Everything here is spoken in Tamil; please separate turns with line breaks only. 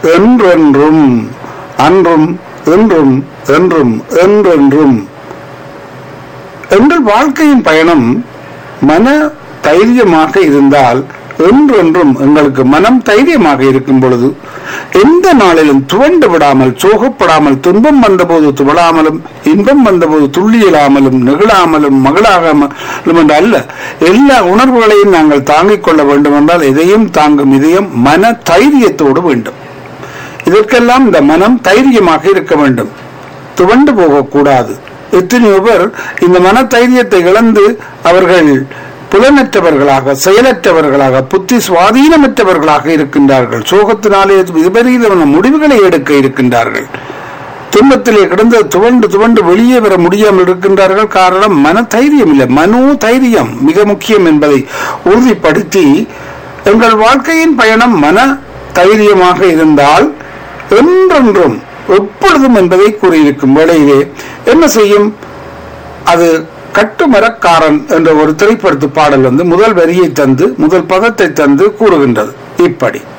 என்றென்றும் அன்றும் இன்றும் என்றும் என்றென்றும் எங்கள் வாழ்க்கையின் பயணம் மன தைரியமாக இருந்தால் என்றென்றும் எங்களுக்கு மனம் தைரியமாக இருக்கும் பொழுது எந்த நாளிலும் துவண்டு விடாமல் சோகப்படாமல் துன்பம் வந்தபோது துவளாமலும் இன்பம் வந்தபோது துள்ளியலாமலும் நெகிழாமலும் மகிழாகாமலும் என்று அல்ல எல்லா உணர்வுகளையும் நாங்கள் தாங்கிக் கொள்ள வேண்டும் என்றால் எதையும் தாங்கும் இதயம் மன தைரியத்தோடு வேண்டும் இதற்கெல்லாம் இந்த மனம் தைரியமாக இருக்க வேண்டும் துவண்டு போகக்கூடாது எத்தனையோ பேர் இந்த மன தைரியத்தை இழந்து அவர்கள் புலனற்றவர்களாக செயலற்றவர்களாக புத்தி சுவாதீனமற்றவர்களாக இருக்கின்றார்கள் சோகத்தினாலே விபரீதமான முடிவுகளை எடுக்க இருக்கின்றார்கள் துன்பத்திலே கிடந்து துவண்டு துவண்டு வெளியே வர முடியாமல் இருக்கின்றார்கள் காரணம் மன தைரியம் இல்லை மனோ தைரியம் மிக முக்கியம் என்பதை உறுதிப்படுத்தி எங்கள் வாழ்க்கையின் பயணம் மன தைரியமாக இருந்தால் என்றென்றும் எப்பொழுதும் என்பதை கூறியிருக்கும் வேளையிலே என்ன செய்யும் அது கட்டுமரக்காரன் என்ற ஒரு திரைப்படத்து பாடல் வந்து முதல் வரியை தந்து முதல் பதத்தை தந்து கூறுகின்றது இப்படி